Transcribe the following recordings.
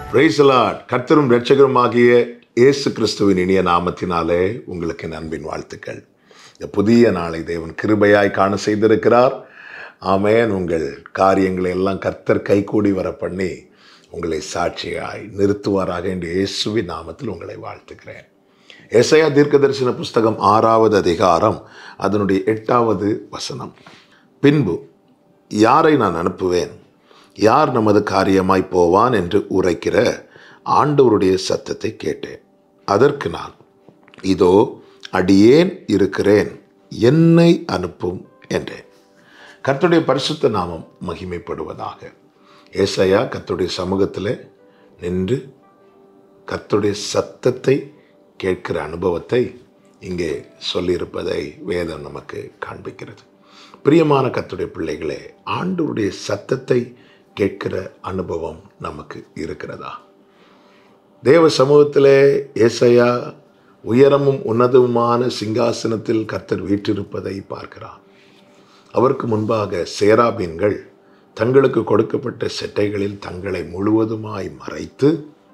பிரைசலாட் கர்த்தரும் இரட்சகருமாகிய இயேசு கிறிஸ்துவின் இனிய நாமத்தினாலே உங்களுக்கு என் அன்பின் வாழ்த்துக்கள் இந்த புதிய நாளை தேவன் கிருபையாய் காண செய்திருக்கிறார் ஆமென் உங்கள் காரியங்களை எல்லாம் கர்த்தர் கைகூடி வர பண்ணி உங்களை சாட்சியாய் நிறுத்துவாராக என்று இயேசுவின் நாமத்தில் உங்களை வாழ்த்துக்கிறேன் எசையா தீர்க்கதரிசன புஸ்தகம் ஆறாவது அதிகாரம் அதனுடைய எட்டாவது வசனம் பின்பு யாரை நான் அனுப்புவேன் யார் நமது காரியமாய் போவான் என்று உரைக்கிற ஆண்டவருடைய சத்தத்தை கேட்டேன் அதற்கு நான் இதோ அடியேன் இருக்கிறேன் என்னை அனுப்பும் என்றேன் கர்த்தருடைய பரிசுத்த நாமம் மகிமைப்படுவதாக ஏசாயா கர்த்தருடைய சமூகத்தில் நின்று கர்த்தருடைய சத்தத்தை கேட்கிற அனுபவத்தை இங்கே சொல்லியிருப்பதை வேதம் நமக்கு காண்பிக்கிறது பிரியமான கர்த்தருடைய பிள்ளைகளே ஆண்டவருடைய சத்தத்தை கேட்கிற அனுபவம் நமக்கு இருக்கிறதா தேவ சமூகத்திலே ஏசையா உயரமும் உன்னதமுமான சிங்காசனத்தில் கர்த்தர் வீற்றிருப்பதை பார்க்கிறார் அவருக்கு முன்பாக சேராபீன்கள் தங்களுக்கு கொடுக்கப்பட்ட செட்டைகளில் தங்களை முழுவதுமாய் மறைத்து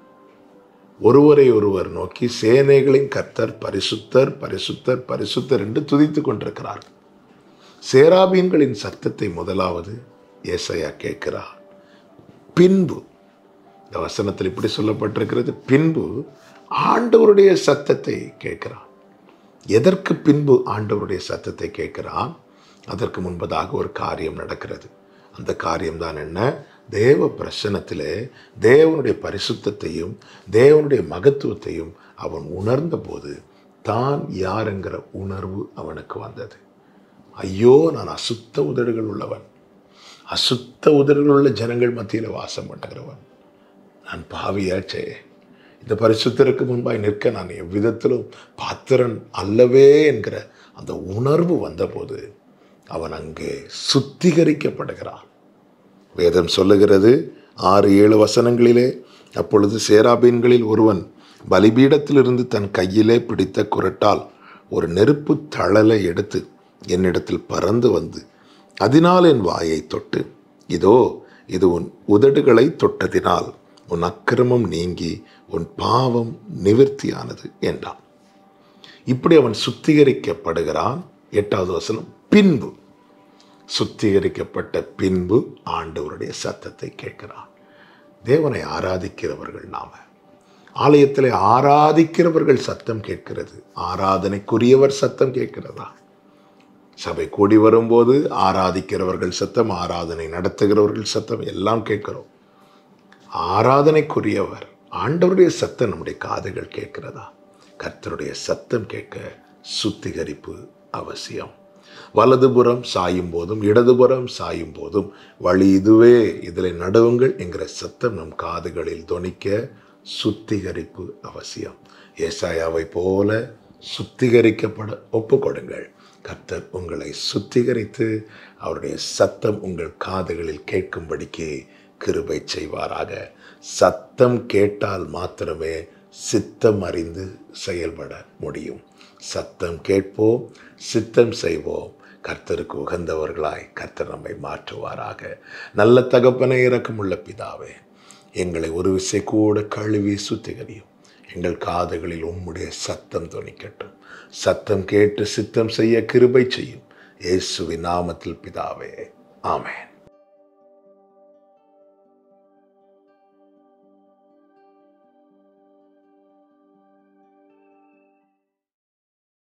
ஒருவரை ஒருவர் நோக்கி சேனைகளின் கர்த்தர் பரிசுத்தர் பரிசுத்தர் பரிசுத்தர் என்று துதித்து கொண்டிருக்கிறார் சேராபீன்களின் சத்தத்தை முதலாவது ஏசையா கேட்கிறார் பின்பு இந்த வசனத்தில் இப்படி சொல்லப்பட்டிருக்கிறது பின்பு ஆண்டவருடைய சத்தத்தை கேட்கிறான் எதற்கு பின்பு ஆண்டவருடைய சத்தத்தை கேட்கிறான் அதற்கு முன்பதாக ஒரு காரியம் நடக்கிறது அந்த காரியம்தான் என்ன தேவ பிரசனத்திலே தேவனுடைய பரிசுத்தத்தையும் தேவனுடைய மகத்துவத்தையும் அவன் உணர்ந்த போது தான் யாருங்கிற உணர்வு அவனுக்கு வந்தது ஐயோ நான் அசுத்த உதடுகள் உள்ளவன் அசுத்த உதடுகள் உள்ள ஜனங்கள் மத்தியில் வாசம் பண்ணுகிறவன் நான் பாவியாச்சே இந்த பரிசுத்தருக்கு முன்பாய் நிற்க நான் எவ்விதத்திலும் பாத்திரன் அல்லவே என்கிற அந்த உணர்வு வந்தபோது அவன் அங்கே சுத்திகரிக்கப்படுகிறான் வேதம் சொல்லுகிறது ஆறு ஏழு வசனங்களிலே அப்பொழுது சேராபீன்களில் ஒருவன் பலிபீடத்திலிருந்து தன் கையிலே பிடித்த குரட்டால் ஒரு நெருப்பு தழலை எடுத்து என்னிடத்தில் பறந்து வந்து அதனால் என் வாயை தொட்டு இதோ இது உன் உதடுகளை தொட்டதினால் உன் அக்கிரமம் நீங்கி உன் பாவம் நிவர்த்தியானது என்றான் இப்படி அவன் சுத்திகரிக்கப்படுகிறான் எட்டாவது வசனம் பின்பு சுத்திகரிக்கப்பட்ட பின்பு ஆண்டவருடைய சத்தத்தை கேட்கிறான் தேவனை ஆராதிக்கிறவர்கள் நாம ஆலயத்தில் ஆராதிக்கிறவர்கள் சத்தம் கேட்கிறது ஆராதனைக்குரியவர் சத்தம் கேட்கிறதா சபை கூடி வரும்போது ஆராதிக்கிறவர்கள் சத்தம் ஆராதனை நடத்துகிறவர்கள் சத்தம் எல்லாம் கேட்கிறோம் ஆராதனைக்குரியவர் ஆண்டவருடைய சத்தம் நம்முடைய காதுகள் கேட்கிறதா கர்த்தருடைய சத்தம் கேட்க சுத்திகரிப்பு அவசியம் வலதுபுறம் சாயும் போதும் இடதுபுறம் சாயும் போதும் வழி இதுவே இதில் நடுவுங்கள் என்கிற சத்தம் நம் காதுகளில் தொனிக்க சுத்திகரிப்பு அவசியம் ஏசாயாவை போல சுத்திகரிக்கப்பட ஒப்புக்கொடுங்கள் கர்த்தர் உங்களை சுத்திகரித்து அவருடைய சத்தம் உங்கள் காதுகளில் கேட்கும்படிக்கு கிருபை செய்வாராக சத்தம் கேட்டால் மாத்திரமே சித்தம் அறிந்து செயல்பட முடியும் சத்தம் கேட்போம் சித்தம் செய்வோம் கர்த்தருக்கு உகந்தவர்களாய் கர்த்தர் நம்மை மாற்றுவாராக நல்ல தகப்பனை இறக்கமுள்ள பிதாவே எங்களை ஒரு விசை கூட கழுவி சுத்திகரியும் எங்கள் காதுகளில் உம்முடைய சத்தம் தொனிக்கட்டும் சத்தம் கேட்டு சித்தம் செய்ய கிருபை செய்யும் இயேசுவின் நாமத்தில் பிதாவே ஆமென்